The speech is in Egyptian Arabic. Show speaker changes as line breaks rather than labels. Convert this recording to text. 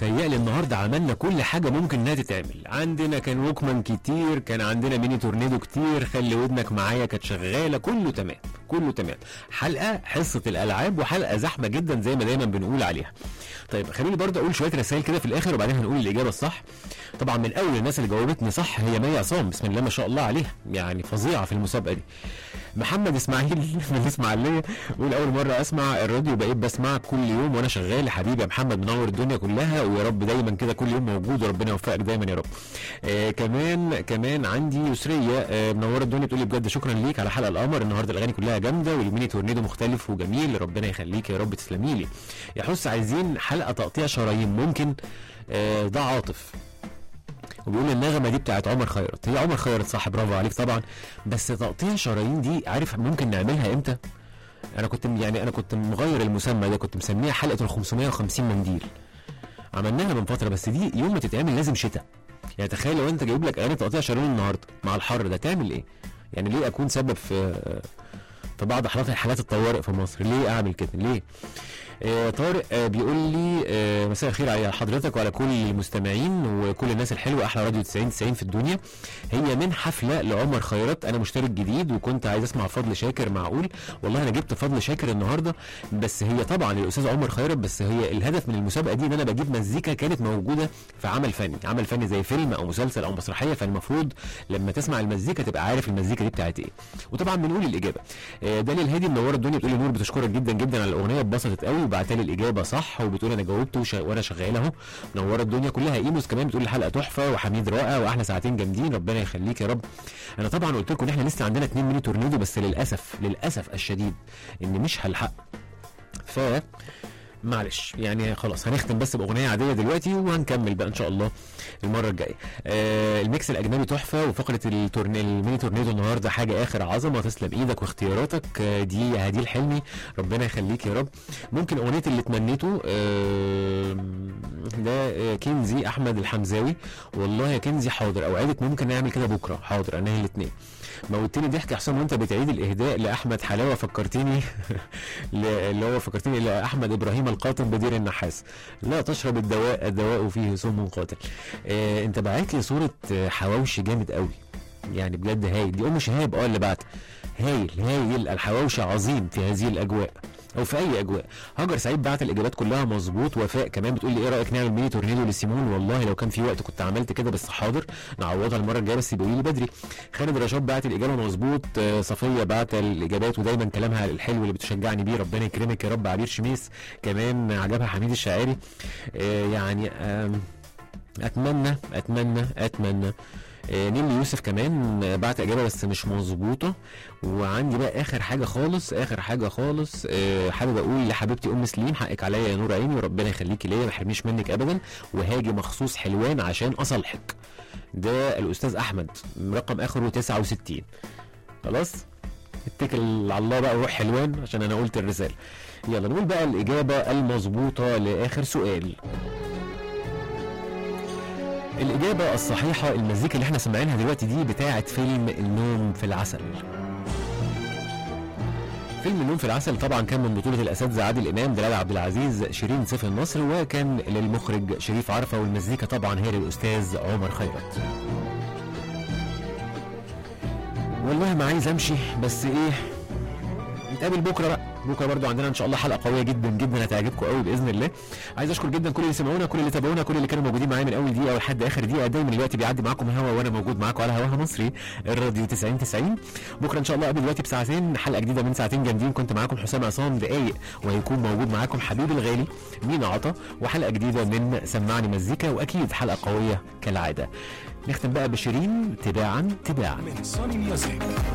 متهيألي النهارده عملنا كل حاجه ممكن انها تتعمل عندنا كان ووكمان كتير كان عندنا ميني تورنيدو كتير خلي ودنك معايا كانت شغاله كله تمام كله تمام حلقه حصه الالعاب وحلقه زحمه جدا زي ما دايما بنقول عليها طيب خليني برضه اقول شويه رسائل كده في الاخر وبعدين هنقول الاجابه الصح طبعا من اول الناس اللي جاوبتني صح هي مي عصام بسم الله ما شاء الله عليها يعني فظيعه في المسابقه دي محمد اسماعيل من الاسماعيليه بيقول اول مره اسمع الراديو بقيت بسمعك كل يوم وانا شغال حبيبي يا محمد منور الدنيا كلها ويا رب دايما كده كل يوم موجود وربنا يوفقك دايما يا رب آه كمان كمان عندي يسريه آه منوره الدنيا بتقول لي بجد شكرا ليك على حلقه القمر النهارده الاغاني كلها جامده والميني تورنيدو مختلف وجميل ربنا يخليك يا رب تسلمي لي يا حس عايزين حلقه تقطيع شرايين ممكن آه ده عاطف وبيقول النغمه دي بتاعت عمر خيرت هي عمر خيرت صح برافو عليك طبعا بس تقطيع شرايين دي عارف ممكن نعملها امتى انا كنت يعني انا كنت مغير المسمى ده كنت مسميها حلقه ال 550 منديل عملناها من فتره بس دي يوم ما تتعمل لازم شتاء يعني تخيل لو انت جايب لك اغاني تقطيع شرايين النهارده مع الحر ده تعمل ايه يعني ليه اكون سبب في في بعض حالات حالات الطوارئ في مصر ليه اعمل كده ليه آه طارق آه بيقول لي آه مساء الخير على حضرتك وعلى كل المستمعين وكل الناس الحلوه احلى راديو 90 90 في الدنيا هي من حفله لعمر خيرت انا مشترك جديد وكنت عايز اسمع فضل شاكر معقول والله انا جبت فضل شاكر النهارده بس هي طبعا الاستاذ عمر خيرت بس هي الهدف من المسابقه دي ان انا بجيب مزيكا كانت موجوده في عمل فني عمل فني زي فيلم او مسلسل او مسرحيه فالمفروض لما تسمع المزيكا تبقى عارف المزيكا دي بتاعت ايه وطبعا بنقول الاجابه آه داليا الهادي منوره الدنيا بتقول لي نور بتشكرك جدا جدا على الاغنيه اتبسطت قوي وبعت لي الاجابه صح وبتقول انا جاوبت وش... وانا شغال اهو منوره الدنيا كلها ايموس كمان بتقول الحلقه تحفه وحميد رائع واحلى ساعتين جامدين ربنا يخليك يا رب انا طبعا قلت لكم ان احنا لسه عندنا اتنين ميني تورنيدو بس للاسف للاسف الشديد ان مش هلحق ف معلش يعني خلاص هنختم بس باغنيه عاديه دلوقتي وهنكمل بقى ان شاء الله المره الجايه آه الميكس الاجنبي تحفه وفقره التورني الميني تورنيدو النهارده حاجه اخر عظمه تسلم ايدك واختياراتك آه دي هدي الحلمي ربنا يخليك يا رب ممكن اغنيه اللي تمنيته آه ده آه كنزي احمد الحمزاوي والله يا كنزي حاضر اوعدك ممكن نعمل كده بكره حاضر انا الاثنين موتني ضحك يا حسام وانت بتعيد الاهداء لاحمد حلاوه فكرتني اللي هو فكرتني لاحمد ابراهيم القاطن بدير النحاس لا تشرب الدواء الدواء فيه سم قاتل آه انت بعت لي صوره حواوشي جامد قوي يعني بجد هايل دي ام شهاب اه اللي بعت هايل هايل الحواوشي عظيم في هذه الاجواء او في اي اجواء هاجر سعيد بعت الاجابات كلها مظبوط وفاء كمان بتقول لي ايه رايك نعمل ميني تورنيدو لسيمون والله لو كان في وقت كنت عملت كده بس حاضر نعوضها المره الجايه بس بيقولوا لي بدري خالد رشاد بعت الاجابه مظبوط صفيه بعت الاجابات ودايما كلامها الحلو اللي بتشجعني بيه ربنا يكرمك يا رب عبير شميس كمان عجبها حميد الشاعري يعني اتمنى اتمنى اتمنى نيلي يوسف كمان بعت اجابه بس مش مظبوطه وعندي بقى اخر حاجه خالص اخر حاجه خالص حابب اقول لحبيبتي ام سليم حقك عليا يا نور عيني وربنا يخليكي ليا ما يحرمنيش منك ابدا وهاجي مخصوص حلوان عشان اصالحك ده الاستاذ احمد رقم اخره 69 خلاص اتكل على الله بقى وروح حلوان عشان انا قلت الرساله يلا نقول بقى الاجابه المظبوطه لاخر سؤال الإجابة الصحيحة المزيكا اللي احنا سمعينها دلوقتي دي بتاعة فيلم النوم في العسل فيلم النوم في العسل طبعا كان من بطولة الأساتذة عادل إمام دلال عبد العزيز شيرين سيف النصر وكان للمخرج شريف عرفة والمزيكا طبعا هي للأستاذ عمر خيرت والله ما عايز أمشي بس إيه نتقابل بكرة بقى بكره برضو عندنا ان شاء الله حلقه قويه جدا جدا هتعجبكم قوي باذن الله عايز اشكر جدا كل اللي سمعونا كل اللي تابعونا كل اللي كانوا موجودين معايا من اول دقيقه لحد اخر دقيقه دايما الوقت بيعدي معاكم هوا وانا موجود معاكم على هواها مصري الراديو 90 90 بكره ان شاء الله قبل دلوقتي بساعتين حلقه جديده من ساعتين جامدين كنت معاكم حسام عصام دقايق وهيكون موجود معاكم حبيبي الغالي مينا عطا وحلقه جديده من سمعني مزيكا واكيد حلقه قويه كالعاده نختم بقى بشيرين تباعا تباعا
من سوني ميوزك